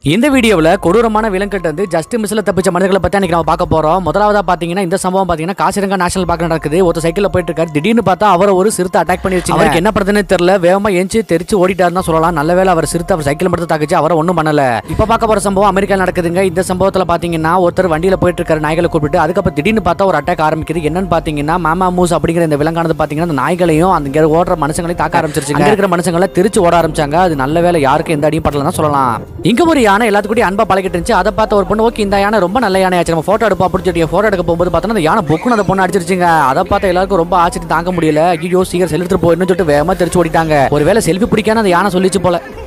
இந்த வீடியோவில் கொடூரமான விலங்கிட்ட வந்து ஜஸ்ட் மிஸ்ல தப்பிச்ச மனிதர்களை பத்தி அன்னைக்கு நம்ம பார்க்க போறோம் முதலாவதா பாத்தீங்கன்னா இந்த சம்பவம் பாத்தீங்கன்னா காசிரங்கா நேஷனல் பார்க் நடக்குது ஒருத்தர் சைக்கிள்ல போயிட்டு இருக்காரு திடீர்னு பார்த்தா அவரை ஒரு சிறுத்தை அட்டாக் பண்ணி வச்சு அவருக்கு என்ன பண்ணுறதுன்னு தெரியல வேகமா எஞ்சி தெரிச்சு ஓடிட்டாருன்னு தான் சொல்லலாம் நல்ல வேளை அவர் சிறுத்தை அவர் சைக்கிள் மட்டும் தாக்குச்சு அவரை ஒன்றும் பண்ணல இப்ப பார்க்க போற சம்பவம் அமெரிக்கா நடக்குதுங்க இந்த சம்பவத்துல பாத்தீங்கன்னா ஒருத்தர் வண்டியில போயிட்டு இருக்காரு நாய்களை கூப்பிட்டு அதுக்கப்புறம் திடீர்னு பார்த்தா ஒரு அட்டாக் ஆரம்பிக்குது என்னன்னு பாத்தீங்கன்னா மாமா மூஸ் அப்படிங்கிற இந்த விலங்கானது பாத்தீங்கன்னா அந்த நாய்களையும் அந்த ஓடுற மனுஷங்களையும் தாக்க ஆரம்பிச்சிருச்சு அங்க இருக்கிற மனுஷங்களை திருச்சு ஓட ஆரம்பிச்சாங்க அது நல்ல வேளை யாருக்கும் எந்த அடியும் படலாம் தான் சொல்லலாம் இங்க ஒரு யானை எல்லாத்துக்கூடயும் அன்பா பழகிட்டு இருந்துச்சு அதை பார்த்த ஒரு பொண்ணு ஓகே இந்த யானை ரொம்ப நல்ல யானை ஆச்சு நம்ம போட்டோ எடுப்போம் அப்படின்னு சொல்லி போட்டோ எடுக்க போகும்போது பார்த்தோன்னா அந்த யானை பொக்குன்னு அந்த பொண்ணு அடிச்சிருச்சுங்க அதை பார்த்த எல்லாருக்கும் ரொம்ப ஆச்சரியம் தாங்க முடியல ஐயோ சீக்கிரம் செலுத்துட்டு போயிருந்து சொல்லிட்டு வேகமா தெரிச்சு ஓடிட்டாங்க ஒருவேளை செல்ஃபி பிடிக்கான அந்த யானை சொல்லிச்சு போல